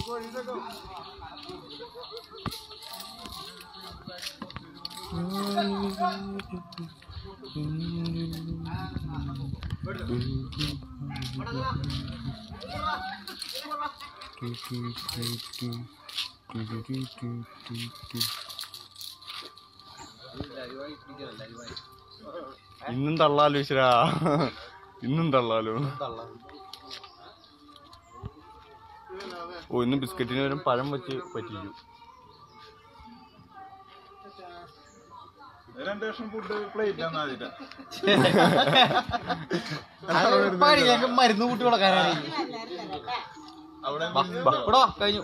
ഇന്നും തള്ളാലോ ഈശ്വരാ ഇന്നും തള്ളാലോ ഓ ഇന്ന് ബിസ്ക്കറ്റിന് വരും പഴം വെച്ച് പറ്റിച്ചു രണ്ട് ലക്ഷം ഫുഡ് പ്ലേറ്റ് തന്നാ ഞങ്ങൾക്ക് മരുന്ന് കൂട്ടി കൊടുക്കാനാണ് അവിടെ ഇവിടെ വാ, കഴിഞ്ഞു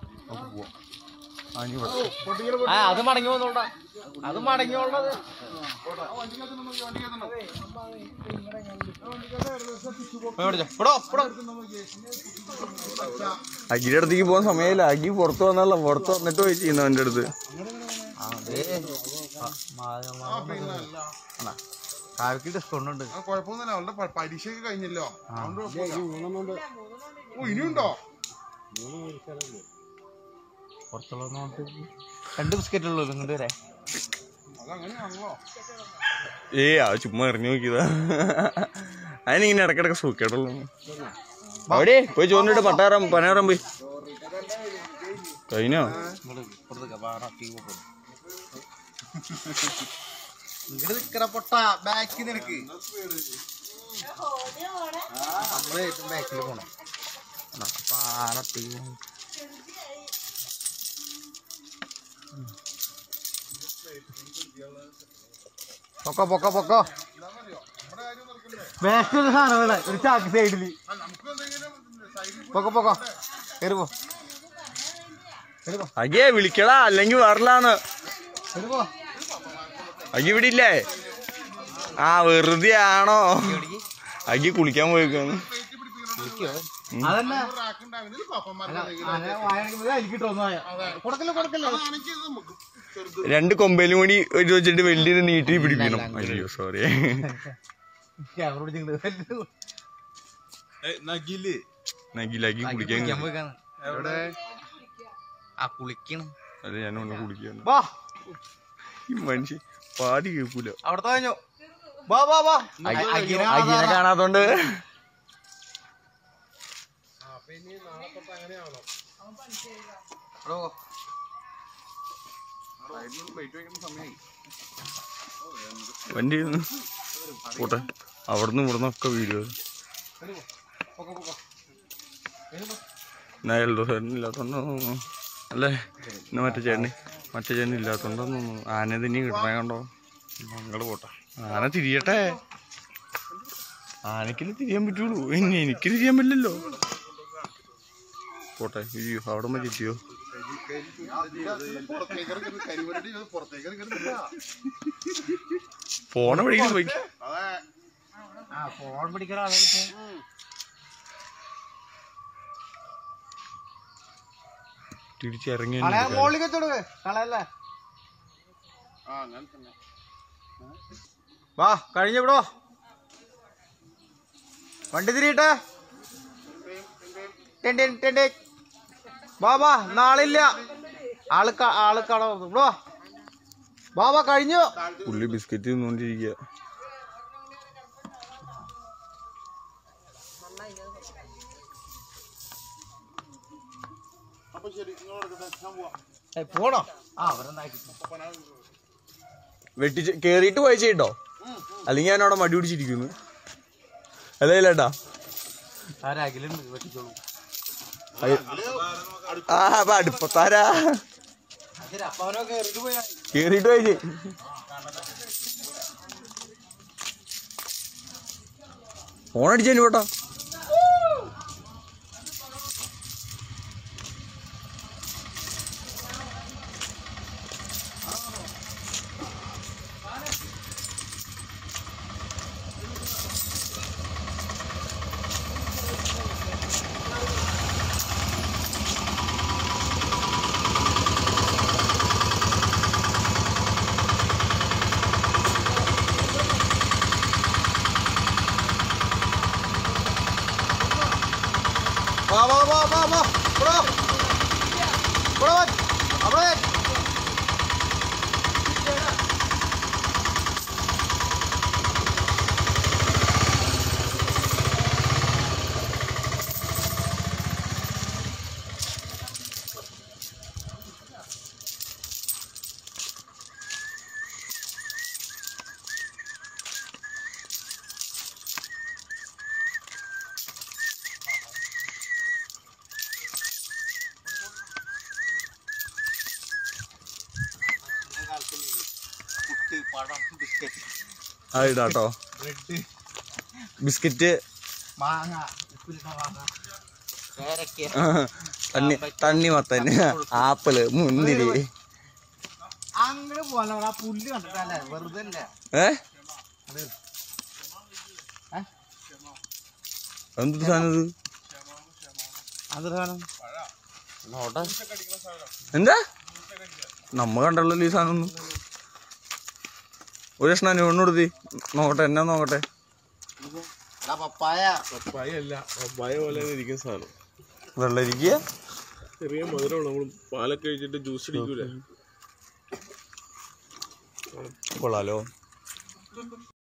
ആ അത് മടങ്ങി വന്നോണ്ടാ അത് മടങ്ങി വന്നത് അഗിയുടെ അടുത്തേക്ക് പോകാൻ സമയമില്ല അഗി പുറത്ത് വന്നല്ല പുറത്ത് വന്നിട്ട് പോയി ചെയ്യുന്നു അവന്റെ അടുത്ത് കാഴ്ച ഡിസ്കൗണ്ട് ഉണ്ട് കുഴപ്പമൊന്നുമില്ല അവളുടെ പ- പരീക്ഷയൊക്കെ കഴിഞ്ഞല്ലോ അതുകൊണ്ട് കുഴപ്പമില്ല. ഓ ഇനിയുണ്ടോ പുറത്തുള്ള രണ്ട് ബിസ്ക്കറ്റ് ഉള്ളൂ ഇങ്ങോട്ട് വരെ അതങ്ങനെയാണല്ലോ ഏ ആ ചുമ്മാ എറിഞ്ഞു നോക്കിയതാ അതിനിങ്ങനെ ഇടക്കിടക്ക് സൂക്കേട്ടുള്ളൂ അവിടെ പോയി ചോറിട്ട് പട്ടാറാം പനേറാൻ പോയി കഴിഞ്ഞോ ഇങ്ങോട്ട് നിക്കറ പൊട്ട ബാക്കി നിനക്ക് നമ്മള് ഏറ്റവും ബാക്കിൽ പോണം പാറട്ടി പൊക്കോ പൊക്കോ പൊക്കോ ബാക്കിൽ ഒരു സാധനം വേണം ഒരു ചാക്ക് സൈഡില് നമുക്ക് എന്തെങ്കിലും സൈഡിൽ പൊക്കോ പൊക്കോ കയറി പോ കയറി പോ അഗിയെ വിളിക്കടാ അല്ലെങ്കിൽ വരലാന്ന് കയറി പോ അഗി ഇവിടെ ഇല്ലേ ആ വെറുതെ ആണോ അഗി കുളിക്കാൻ പോയിക്കാന്ന് അതന്നെ റാക്ക് ഉണ്ടാകുന്നത് പാപ്പന്മാരുടെ അങ്ങനെ വായനക്കുമ്പോൾ അതിലിട്ടോ കൊടുക്കല്ലോ കൊടുക്കല്ലോ ആണെങ്കിൽ ഇത് നമുക്ക് ചെറുത് രണ്ട് കൊമ്പയിലും കൂടി ഒരു വെച്ചിട്ട് വലിയത് നീട്ടി പിടിക്കണം അയ്യോ സോറി ക്യാമറ പിടിച്ചിട്ട് നഗില് നഗില അഗി കുളിക്കാൻ കുളിക്കാൻ പോയിക്കാണ് എവിടെ ആ കുളിക്കണം അതെ ഞാൻ ഒന്ന് കുളിക്കാൻ വാ ഈ മനുഷ്യൻ പാടി കേൾക്കൂല അവിടുത്തെ കഴിഞ്ഞു വാ വാ വാ അഗിനെ കാണാത്തോണ്ട് വണ്ടി പോട്ടെ അവിടുന്ന് ഇവിടുന്ന് ഒക്കെ വീഡിയോ ഞാൻ എൽദോസേട്ടൻ ഇല്ലാത്തോണ്ടോ അല്ലേ ഇന്ന് മറ്റേ ചേട്ടന് മറ്റേ ചേട്ടൻ ഇല്ലാത്തോണ്ടോന്നു ആന തന്നെ കിട്ടണേ കണ്ടോ ഞങ്ങള് പോട്ടെ ആന തിരിയട്ടെ ആനക്കില് തിരിയാൻ പറ്റുള്ളൂ ഇനി എനിക്ക് തിരിയാൻ പറ്റില്ലല്ലോ പോട്ടെ അയ്യോ അവിടെ മതി എത്തിയോ പുറത്തേക്ക് ഇറങ്ങരുത് കരിവരട്ടി ഇത് പുറത്തേക്ക് ഇറങ്ങരുതില്ല പോണ വഴിക്ക് പോയി അതെ ആ ഫോൺ പിടിക്കുന്ന ആളുകൾക്ക് തിരിച്ചിറങ്ങി കളയാൻ മോളിൽ വെച്ചോട് കളയല്ലേ ആ അങ്ങനെ തന്നെ വാ കഴിഞ്ഞു വിടോ വണ്ടി തിരിയട്ടെ ടെൻ ടെൻ ടെൻ ടെൻ. വാ വാ നാളില്ല ആള് ക- ആള് കട വിടോ വാ വാ കഴിഞ്ഞു പുള്ളി ബിസ്ക്കറ്റ് തിന്നോണ്ടിരിക്കുക അപ്പൊ ശരി നിങ്ങൾ എടുക്കട്ടെ ഞാൻ പോവാം ഏയ്, പോണോ ആ അവരെന്നാക്കി വെട്ടിച്ച് കേറിയിട്ട് പോയി ചെയ്യട്ടോ അല്ലെങ്കിൽ ഞാൻ അവിടെ മടി പിടിച്ചിരിക്കുന്നു അതേലേട്ടാ ആരാകിലുണ്ട് വെട്ടിച്ചോളൂ ആ അപ്പൊ അടുപ്പത്താരാ ശരി അപ്പൊ അവനോ കയറിട്ട് പോയാ കേറിയിട്ട് പോയി ചെയ് ഫോൺ അടിച്ചു പോട്ടോ വാ വാ വാ വാ വാ ബ്രോ പഴം ബിസ്ക്കറ്റ് ആ ഇടാട്ടോ ബ്രെഡ് ബിസ്ക്കറ്റ് മാങ്ങ ഉപ്പിലിട്ട മാങ്ങ പേരയ്ക്ക തണ്ണി തണ്ണിമത്തൻ ആപ്പിള് മുന്തിരി അങ്ങോട്ട് പോകാൻ ആ പുല്ല് കണ്ടിട്ടല്ലേ വെറുതെ അല്ലേ ഏ അത് ഏ? എന്ത് സാധനം ഇത് അത് സാധനം നോട്ടെ എന്താ നമ്മ കണ്ടല്ലോ ഈ സാധനം ഒന്നും ഒരു കഷ്ണം അനുവണ്ണം കൊടുത്തി നോക്കട്ടെ എന്നാ നോക്കട്ടെ എടാ പപ്പായ പപ്പായ അല്ല പപ്പായ പോലെ ഇരിക്കുന്ന സാധനം വെള്ളരിക്ക ചെറിയ മധുരമുള്ള നമ്മൾ പാലൊക്കെ കഴിച്ചിട്ട് ജ്യൂസ് അടിക്കൂലേ കൊള്ളാലോ